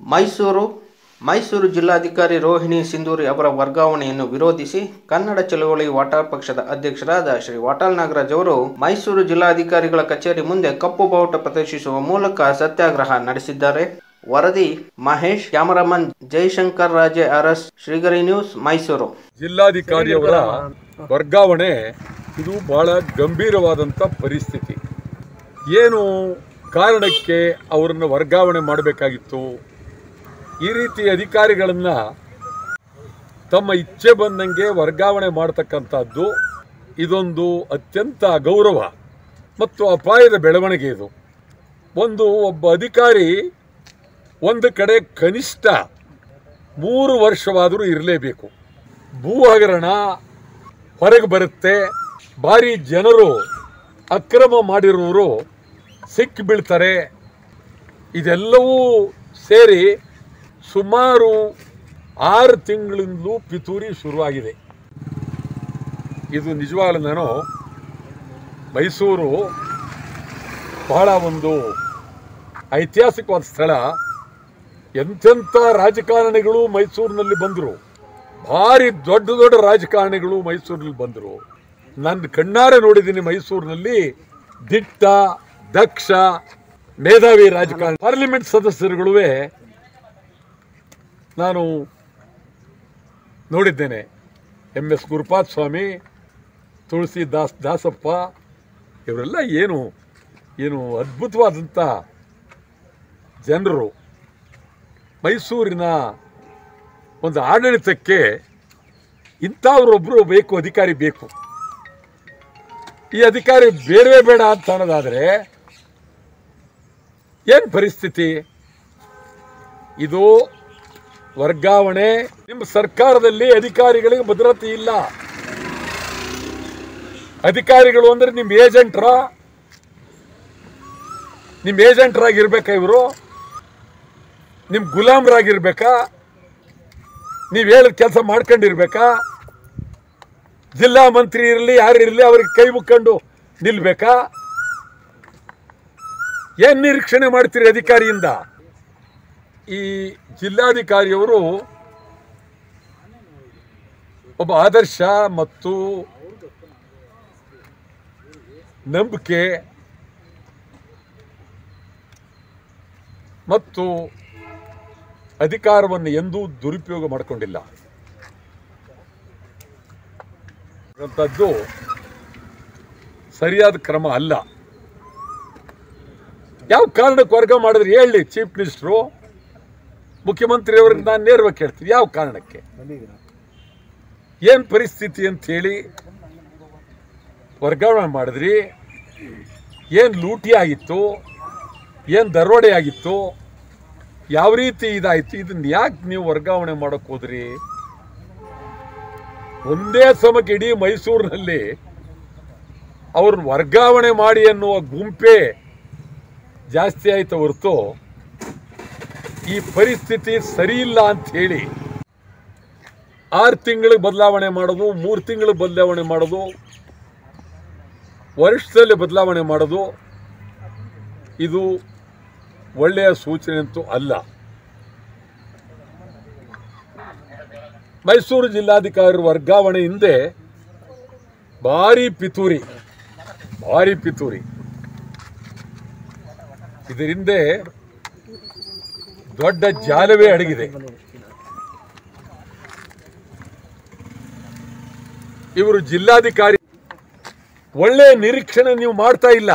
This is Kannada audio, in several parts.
ಮೈಸೂರು ಮೈಸೂರು ಜಿಲ್ಲಾಧಿಕಾರಿ ರೋಹಿಣಿ ಸಿಂಧೂರಿ ಅವರ ವರ್ಗಾವಣೆಯನ್ನು ವಿರೋಧಿಸಿ ಕನ್ನಡ ಚಳವಳಿ ವಾಟಾಳ್ ಪಕ್ಷದ ಅಧ್ಯಕ್ಷರಾದ ಶ್ರೀ ವಾಟಾಳ್ ನಾಗರಾಜ್ ಅವರು ಮೈಸೂರು ಜಿಲ್ಲಾಧಿಕಾರಿಗಳ ಕಚೇರಿ ಮುಂದೆ ಕಪ್ಪು ಬಾವುಟ ಪ್ರದರ್ಶಿಸುವ ಮೂಲಕ ಸತ್ಯಾಗ್ರಹ ನಡೆಸಿದ್ದಾರೆ ವರದಿ ಮಹೇಶ್ ಕ್ಯಾಮರಾಮನ್ ಜಯಶಂಕರ್ ರಾಜೆ ಅರಸ್ ಶ್ರೀಗರಿ ನ್ಯೂಸ್ ಮೈಸೂರು ಜಿಲ್ಲಾಧಿಕಾರಿಯವರ ವರ್ಗಾವಣೆ ಇದು ಬಹಳ ಗಂಭೀರವಾದಂಥ ಪರಿಸ್ಥಿತಿ ಏನು ಕಾರಣಕ್ಕೆ ಅವರನ್ನು ವರ್ಗಾವಣೆ ಮಾಡಬೇಕಾಗಿತ್ತು ಈ ರೀತಿ ಅಧಿಕಾರಿಗಳನ್ನು ತಮ್ಮ ಇಚ್ಛೆ ಬಂದಂಗೆ ವರ್ಗಾವಣೆ ಮಾಡ್ತಕ್ಕಂಥದ್ದು ಇದೊಂದು ಅತ್ಯಂತ ಅಗೌರವ ಮತ್ತು ಅಪಾಯದ ಬೆಳವಣಿಗೆ ಇದು ಒಂದು ಒಬ್ಬ ಅಧಿಕಾರಿ ಒಂದು ಕಡೆ ಕನಿಷ್ಠ ಮೂರು ವರ್ಷವಾದರೂ ಇರಲೇಬೇಕು ಭೂ ಹಗರಣ ಹೊರಗೆ ಬರುತ್ತೆ ಭಾರಿ ಜನರು ಅಕ್ರಮ ಮಾಡಿರುವವರು ಸಿಕ್ಕಿ ಬೀಳ್ತಾರೆ ಇದೆಲ್ಲವೂ ಸೇರಿ ಸುಮಾರು ಆರು ತಿಂಗಳಿಂದಲೂ ಪಿತೂರಿ ಶುರುವಾಗಿದೆ ಇದು ನಿಜವಾಗ್ಲೂ ನಾನು ಮೈಸೂರು ಬಹಳ ಒಂದು ಐತಿಹಾಸಿಕವಾದ ಸ್ಥಳ ಎಂತೆಂಥ ರಾಜಕಾರಣಿಗಳು ಮೈಸೂರಿನಲ್ಲಿ ಬಂದರು ಭಾರಿ ದೊಡ್ಡ ದೊಡ್ಡ ರಾಜಕಾರಣಿಗಳು ಮೈಸೂರಿನಲ್ಲಿ ಬಂದರು ನನ್ನ ಕಣ್ಣಾರೆ ನೋಡಿದ್ದೀನಿ ಮೈಸೂರಿನಲ್ಲಿ ದಿಟ್ಟ ದಕ್ಷ ಮೇಧಾವಿ ರಾಜಕಾರಣಿ ಪಾರ್ಲಿಮೆಂಟ್ ಸದಸ್ಯರುಗಳು ನಾನು ನೋಡಿದ್ದೇನೆ ಎಂ ಎಸ್ ಗುರುಪಾದ್ ಸ್ವಾಮಿ ತುಳಸಿ ದಾಸ್ ದಾಸಪ್ಪ ಇವರೆಲ್ಲ ಏನು ಏನು ಅದ್ಭುತವಾದಂಥ ಜನರು ಮೈಸೂರಿನ ಒಂದು ಆಡಳಿತಕ್ಕೆ ಇಂಥವ್ರೊಬ್ಬರು ಬೇಕು ಅಧಿಕಾರಿ ಬೇಕು ಈ ಅಧಿಕಾರಿ ಬೇಡವೇ ಬೇಡ ಅಂತ ಅನ್ನೋದಾದರೆ ಏನು ಪರಿಸ್ಥಿತಿ ಇದು ವರ್ಗಾವಣೆ ನಿಮ್ಮ ಸರ್ಕಾರದಲ್ಲಿ ಅಧಿಕಾರಿಗಳಿಗೆ ಭದ್ರತೆ ಇಲ್ಲ ಅಧಿಕಾರಿಗಳು ಅಂದ್ರೆ ನಿಮ್ಮ ಏಜೆಂಟ್ರ ನಿಮ್ಮ ಏಜೆಂಟ್ರಾಗಿರ್ಬೇಕಾ ಇವರು ನಿಮ್ಮ ಗುಲಾಮ್ರಾಗಿರ್ಬೇಕಾ ನೀವು ಹೇಳಿದ ಕೆಲಸ ಮಾಡ್ಕೊಂಡಿರ್ಬೇಕಾ ಜಿಲ್ಲಾ ಮಂತ್ರಿ ಇರಲಿ ಯಾರು ಇರಲಿ ಅವ್ರಿಗೆ ಕೈ ಮುಕ್ಕೊಂಡು ನಿಲ್ಬೇಕಾ ಏನ್ ನಿರೀಕ್ಷಣೆ ಮಾಡ್ತೀರಿ ಅಧಿಕಾರಿಯಿಂದ ಈ ಜಿಲ್ಲಾಧಿಕಾರಿಯವರು ಒಬ್ಬ ಆದರ್ಶ ಮತ್ತು ನಂಬಿಕೆ ಮತ್ತು ಅಧಿಕಾರವನ್ನು ಎಂದೂ ದುರುಪಯೋಗ ಮಾಡಿಕೊಂಡಿಲ್ಲ ಅಂಥದ್ದು ಸರಿಯಾದ ಕ್ರಮ ಅಲ್ಲ ಯಾವ ಕಾರಣಕ್ಕೆ ವರ್ಗ ಮಾಡಿದ್ರೆ ಹೇಳಿ ಚೀಫ್ ಮಿನಿಸ್ಟ್ರು ಮುಖ್ಯಮಂತ್ರಿಯವ್ರಿಗೆ ನಾನು ನೇರವಾಗಿ ಕೇಳ್ತೀನಿ ಯಾವ ಕಾರಣಕ್ಕೆ ಏನು ಪರಿಸ್ಥಿತಿ ಅಂತ ಹೇಳಿ ವರ್ಗಾವಣೆ ಮಾಡಿದ್ರಿ ಏನು ಲೂಟಿ ಆಗಿತ್ತು ಏನು ದರೋಡೆ ಆಗಿತ್ತು ಯಾವ ರೀತಿ ಇದಾಯಿತು ಇದನ್ನ ಯಾಕೆ ನೀವು ವರ್ಗಾವಣೆ ಮಾಡೋಕೆ ಹೋದ್ರಿ ಒಂದೇ ಸಮಕ್ಕೆ ಇಡೀ ಮೈಸೂರಿನಲ್ಲಿ ಅವ್ರನ್ನ ವರ್ಗಾವಣೆ ಮಾಡಿ ಅನ್ನುವ ಗುಂಪೇ ಜಾಸ್ತಿ ಆಯ್ತು ಹೊರತು ಈ ಪರಿಸ್ಥಿತಿ ಸರಿ ಇಲ್ಲ ಅಂತ ಹೇಳಿ ಆರು ತಿಂಗಳಿಗೆ ಬದಲಾವಣೆ ಮಾಡೋದು ಮೂರು ತಿಂಗಳಿಗೆ ಬದಲಾವಣೆ ಮಾಡೋದು ವರ್ಷದಲ್ಲಿ ಬದಲಾವಣೆ ಮಾಡೋದು ಇದು ಒಳ್ಳೆಯ ಸೂಚನೆ ಅಂತೂ ಅಲ್ಲ ಮೈಸೂರು ಜಿಲ್ಲಾಧಿಕಾರಿ ವರ್ಗಾವಣೆ ಹಿಂದೆ ಭಾರಿ ಪಿತೂರಿ ಭಾರಿ ಪಿತೂರಿ ಇದರ ಹಿಂದೆ ದೊಡ್ಡ ಜಾಲವೇ ಅಡಗಿದೆ ಇವರು ಜಿಲ್ಲಾಧಿಕಾರಿ ಒಳ್ಳೆ ನಿರೀಕ್ಷಣೆ ನೀವು ಮಾಡ್ತಾ ಇಲ್ಲ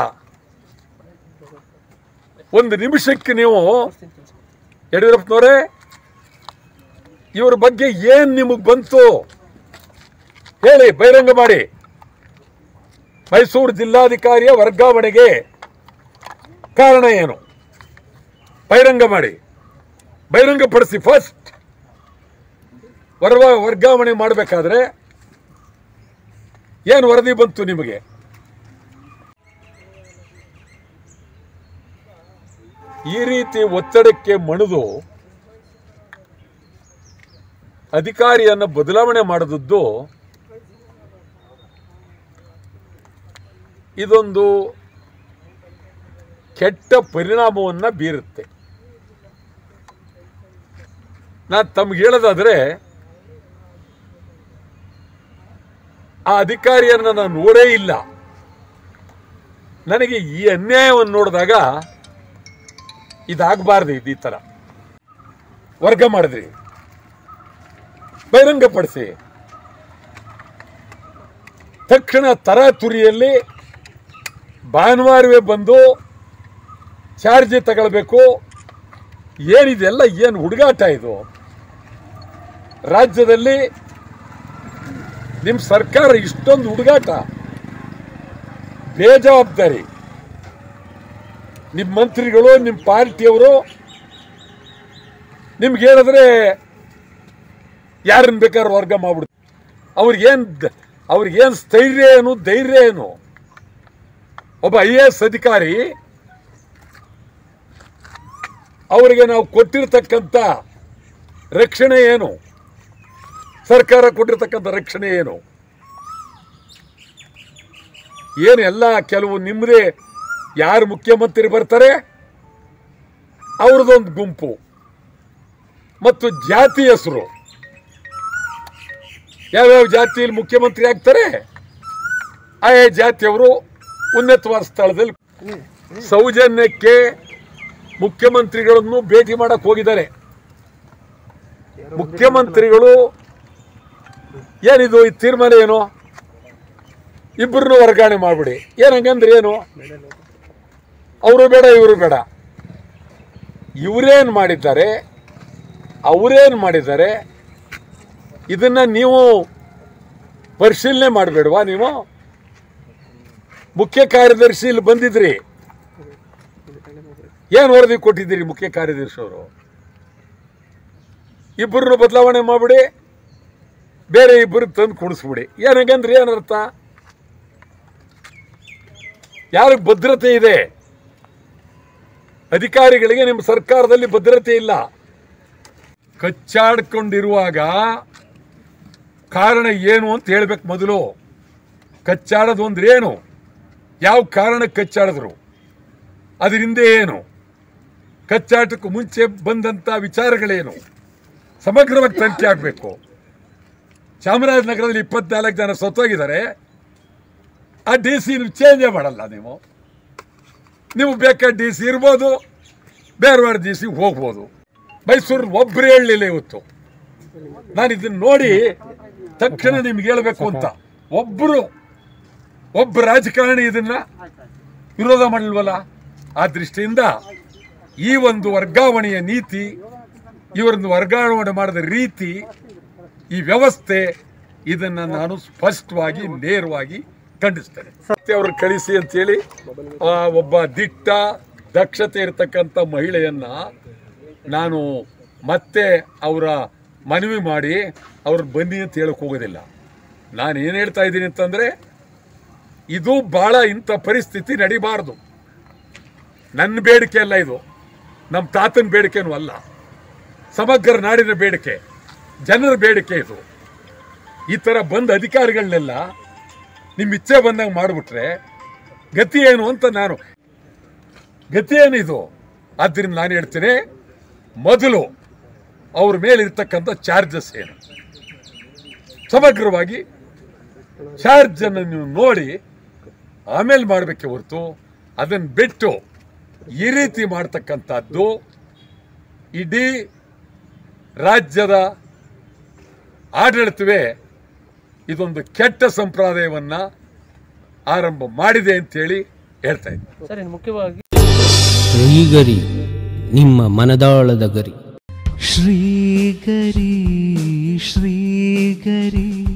ಒಂದು ನಿಮಿಷಕ್ಕೆ ನೀವು ಯಡಿಯೂರಪ್ಪನವರೇ ಇವ್ರ ಬಗ್ಗೆ ಏನ್ ನಿಮಗೆ ಬಂತು ಹೇಳಿ ಬಹಿರಂಗ ಮಾಡಿ ಮೈಸೂರು ಜಿಲ್ಲಾಧಿಕಾರಿಯ ವರ್ಗಾವಣೆಗೆ ಕಾರಣ ಏನು ಬಹಿರಂಗ ಮಾಡಿ ಬಹಿರಂಗಪಡಿಸಿ ಫಸ್ಟ್ ವರ್ವ ವರ್ಗಾವಣೆ ಮಾಡಬೇಕಾದ್ರೆ ಏನು ವರದಿ ಬಂತು ನಿಮಗೆ ಈ ರೀತಿ ಒತ್ತಡಕ್ಕೆ ಮಣಿದು ಅಧಿಕಾರಿಯನ್ನು ಬದಲಾವಣೆ ಮಾಡಿದದ್ದು ಇದೊಂದು ಕೆಟ್ಟ ಪರಿಣಾಮವನ್ನು ಬೀರುತ್ತೆ ನಾನು ತಮ್ಗೆ ಹೇಳೋದಾದ್ರೆ ಆ ಅಧಿಕಾರಿಯನ್ನ ನಾನು ನೋಡೇ ಇಲ್ಲ ನನಗೆ ಈ ಅನ್ಯಾಯವನ್ನು ನೋಡಿದಾಗ ಇದಾಗಬಾರ್ದು ಇದು ಈ ಥರ ವರ್ಗ ಮಾಡಿದ್ರಿ ಬಹಿರಂಗಪಡಿಸಿ ತಕ್ಷಣ ತರಾತುರಿಯಲ್ಲಿ ಭಾನುವಾರವೇ ಬಂದು ಚಾರ್ಜ್ ತಗೊಳ್ಬೇಕು ಏನಿದೆಲ್ಲ ಏನು ಹುಡುಗಾಟ ಇದು ರಾಜ್ಯದಲ್ಲಿ ನಿಮ್ಮ ಸರ್ಕಾರ ಇಷ್ಟೊಂದು ಹುಡುಗಾಟ ಬೇಜವಾಬ್ದಾರಿ ನಿಮ್ಮ ಮಂತ್ರಿಗಳು ನಿಮ್ಮ ಪಾರ್ಟಿಯವರು ನಿಮ್ಗೆ ಹೇಳಿದ್ರೆ ಯಾರನ್ನ ಬೇಕಾದ್ರೂ ವರ್ಗ ಮಾಡ್ಬಿಡ್ತಾರೆ ಅವ್ರಿಗೇನು ಅವ್ರಿಗೇನು ಸ್ಥೈರ್ಯ ಏನು ಧೈರ್ಯ ಏನು ಒಬ್ಬ ಐ ಎ ಎಸ್ ಅಧಿಕಾರಿ ಅವರಿಗೆ ನಾವು ಕೊಟ್ಟಿರ್ತಕ್ಕಂಥ ರಕ್ಷಣೆ ಏನು ಸರ್ಕಾರ ಕೊಟ್ಟಿರ್ತಕ್ಕಂಥ ರಕ್ಷಣೆ ಏನು ಏನು ಎಲ್ಲ ಕೆಲವು ನಿಮ್ಮದೇ ಯಾರು ಮುಖ್ಯಮಂತ್ರಿ ಬರ್ತಾರೆ ಅವ್ರದ್ದೊಂದು ಗುಂಪು ಮತ್ತು ಜಾತಿ ಹೆಸರು ಯಾವ್ಯಾವ ಜಾತಿಯಲ್ಲಿ ಮುಖ್ಯಮಂತ್ರಿ ಆಗ್ತಾರೆ ಆಯಾ ಜಾತಿಯವರು ಉನ್ನತವಾದ ಸ್ಥಳದಲ್ಲಿ ಸೌಜನ್ಯಕ್ಕೆ ಮುಖ್ಯಮಂತ್ರಿಗಳನ್ನು ಭೇಟಿ ಮಾಡಕ್ ಹೋಗಿದ್ದಾರೆ ಮುಖ್ಯಮಂತ್ರಿಗಳು ಏನಿದು ಈ ತೀರ್ಮಾನ ಏನು ಇಬ್ಬರನ್ನು ವರ್ಗಾವಣೆ ಮಾಡ್ಬಿಡಿ ಏನಂಗಂದ್ರೆ ಏನು ಅವರು ಬೇಡ ಇವರು ಬೇಡ ಇವರೇನು ಮಾಡಿದ್ದಾರೆ ಅವರೇನು ಮಾಡಿದ್ದಾರೆ ಇದನ್ನ ನೀವು ಪರಿಶೀಲನೆ ಮಾಡಬೇಡವಾ ನೀವು ಮುಖ್ಯ ಕಾರ್ಯದರ್ಶಿ ಇಲ್ಲಿ ಬಂದಿದ್ರಿ ಏನು ವರದಿ ಕೊಟ್ಟಿದ್ದೀರಿ ಮುಖ್ಯ ಕಾರ್ಯದರ್ಶಿ ಅವರು ಇಬ್ಬರನ್ನು ಬದಲಾವಣೆ ಮಾಡ್ಬಿಡಿ ಬೇರೆ ಇಬ್ಬರಿಗೆ ತಂದು ಕುಣಿಸ್ಬಿಡಿ ಏನಂಗಂದ್ರೆ ಏನರ್ಥ ಯಾರಿಗೆ ಭದ್ರತೆ ಇದೆ ಅಧಿಕಾರಿಗಳಿಗೆ ನಿಮ್ಮ ಸರ್ಕಾರದಲ್ಲಿ ಭದ್ರತೆ ಇಲ್ಲ ಕಚ್ಚಾಡ್ಕೊಂಡಿರುವಾಗ ಕಾರಣ ಏನು ಅಂತ ಹೇಳ್ಬೇಕು ಮೊದಲು ಕಚ್ಚಾಡೋದು ಅಂದ್ರೆ ಏನು ಯಾವ ಕಾರಣಕ್ಕೆ ಕಚ್ಚಾಡಿದ್ರು ಅದರಿಂದ ಏನು ಕಚ್ಚಾಟಕ್ಕೂ ಮುಂಚೆ ಬಂದಂಥ ವಿಚಾರಗಳೇನು ಸಮಗ್ರವಾಗಿ ತನಿಖೆ ಆಗಬೇಕು ಚಾಮರಾಜನಗರದಲ್ಲಿ ಇಪ್ಪತ್ನಾಲ್ಕು ಜನ ಸತ್ತೋಗಿದ್ದಾರೆ ಆ ಡಿ ಸಿ ಚೇಂಜೇ ಮಾಡಲ್ಲ ನೀವು ನೀವು ಬೇಕಾದ ಡಿ ಸಿ ಇರ್ಬೋದು ಬೇರೆ ಬೇರೆ ಡಿ ಸಿ ಹೋಗ್ಬೋದು ಮೈಸೂರು ಒಬ್ಬರು ಹೇಳಲಿಲ್ಲ ಇವತ್ತು ನಾನು ಇದನ್ನ ನೋಡಿ ತಕ್ಷಣ ನಿಮ್ಗೆ ಹೇಳ್ಬೇಕು ಅಂತ ಒಬ್ಬರು ಒಬ್ಬ ರಾಜಕಾರಣಿ ಇದನ್ನ ವಿರೋಧ ಮಾಡಲ್ವಲ್ಲ ಆ ದೃಷ್ಟಿಯಿಂದ ಈ ಒಂದು ವರ್ಗಾವಣೆಯ ನೀತಿ ಇವರನ್ನು ವರ್ಗಾವಣೆ ಮಾಡಿದ ರೀತಿ ಈ ವ್ಯವಸ್ಥೆ ಇದನ್ನ ನಾನು ಸ್ಪಷ್ಟವಾಗಿ ನೇರವಾಗಿ ಖಂಡಿಸ್ತೇನೆ ಮತ್ತೆ ಅವ್ರು ಕಳಿಸಿ ಅಂತೇಳಿ ಆ ಒಬ್ಬ ದಿಟ್ಟ ದಕ್ಷತೆ ಇರತಕ್ಕಂಥ ಮಹಿಳೆಯನ್ನ ನಾನು ಮತ್ತೆ ಅವರ ಮನವಿ ಮಾಡಿ ಅವ್ರು ಬನ್ನಿ ಅಂತ ಹೇಳಕ್ ಹೋಗೋದಿಲ್ಲ ನಾನು ಏನು ಹೇಳ್ತಾ ಇದ್ದೀನಿ ಅಂತಂದ್ರೆ ಇದು ಬಹಳ ಇಂಥ ಪರಿಸ್ಥಿತಿ ನಡಿಬಾರ್ದು ನನ್ನ ಬೇಡಿಕೆ ಅಲ್ಲ ಇದು ನಮ್ಮ ತಾತನ ಬೇಡಿಕೆನೂ ಅಲ್ಲ ಸಮಗ್ರ ನಾಡಿನ ಬೇಡಿಕೆ ಜನರ ಬೇಡಿಕೆ ಇದು ಈ ಥರ ಬಂದ ಅಧಿಕಾರಿಗಳನ್ನೆಲ್ಲ ನಿಮ್ಮ ಇಚ್ಛೆ ಬಂದಂಗೆ ಮಾಡಿಬಿಟ್ರೆ ಗತಿ ಏನು ಅಂತ ನಾನು ಗತಿ ಏನಿದು ಆದ್ದರಿಂದ ನಾನು ಹೇಳ್ತೀನಿ ಮೊದಲು ಅವ್ರ ಮೇಲೆ ಇರ್ತಕ್ಕಂಥ ಚಾರ್ಜಸ್ ಏನು ಸಮಗ್ರವಾಗಿ ಚಾರ್ಜನ್ನು ನೀವು ನೋಡಿ ಆಮೇಲೆ ಮಾಡಬೇಕೆ ಹೊರತು ಅದನ್ನು ಬಿಟ್ಟು ಈ ರೀತಿ ಮಾಡ್ತಕ್ಕಂಥದ್ದು ಇಡೀ ರಾಜ್ಯದ ಆಡಳಿತವೇ ಇದೊಂದು ಕೆಟ್ಟ ಸಂಪ್ರದಾಯವನ್ನ ಆರಂಭ ಮಾಡಿದೆ ಅಂತೇಳಿ ಹೇಳ್ತಾ ಇದ್ದೀನಿ ಸರ್ ಇನ್ನು ಮುಖ್ಯವಾಗಿ ಶ್ರೀಗರಿ ನಿಮ್ಮ ಮನದಾಳದ ಗರಿ ಶ್ರೀಗರಿ ಶ್ರೀಗರಿ